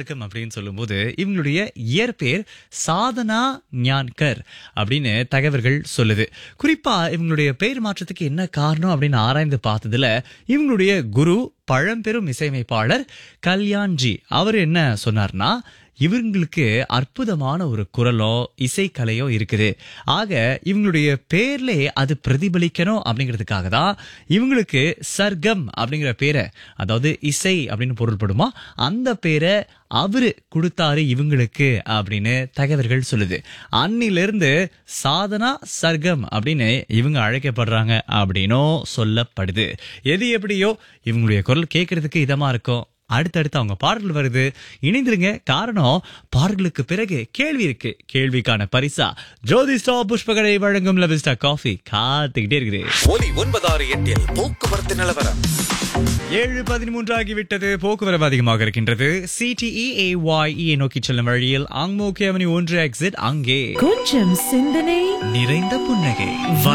சர்க்கம் அப்படின்னு சொல்லும்போது இவங்களுடைய இயற்பெயர் சாதனா ஞான்கர் அப்படின்னு தகவல்கள் சொல்லுது குறிப்பா இவங்களுடைய பெயர் மாற்றத்துக்கு என்ன காரணம் அப்படின்னு ஆராய்ந்து பார்த்ததுல இவங்களுடைய குரு பழம்பெரும் இசையமைப்பாளர் கல்யாண்ஜி அவர் என்ன சொன்னார்னா இவங்களுக்கு அற்புதமான ஒரு குரலோ இசைக்கலையோ இருக்குது ஆக இவங்களுடைய பேர்லே அது பிரதிபலிக்கணும் அப்படிங்கிறதுக்காக தான் இவங்களுக்கு சர்க்கம் அப்படிங்கிற பேரை அதாவது இசை அப்படின்னு பொருள்படுமா அந்த பேரை அவரு கொடுத்தாரு இவங்களுக்கு அப்படின்னு தகவல்கள் சொல்லுது அன்னிலிருந்து சாதனா சர்க்கம் அப்படின்னு இவங்க அழைக்கப்படுறாங்க அப்படின்னும் சொல்லப்படுது எது எப்படியோ இவங்களுடைய குரல் கேட்கறதுக்கு இதமா இருக்கும் அடுத்தடுத்து அவங்க பாடல்கள் வருது இணைந்திருங்க காரணம் பாடல்களுக்கு பிறகு கேள்வி இருக்கு கேள்விக்கான பரிசா ஜோதிஸ்டா புஷ்பகடை வழங்கும் லவிஸ்டா காஃபி காத்துக்கிட்டே இருக்குது ஒலி ஒன்பதாறு எட்டில் போக்குவரத்து நிலவரம் ஏழு பதிமூன்று ஆகிவிட்டது போக்குவரவு அதிகமாக இருக்கின்றது சிடிஇஏஒய்இ நோக்கி செல்லும் வழியில் அங்மோக்கி அவனி ஒன்று எக்ஸிட் அங்கே கொஞ்சம் சிந்தனை நிறைந்த புன்னகை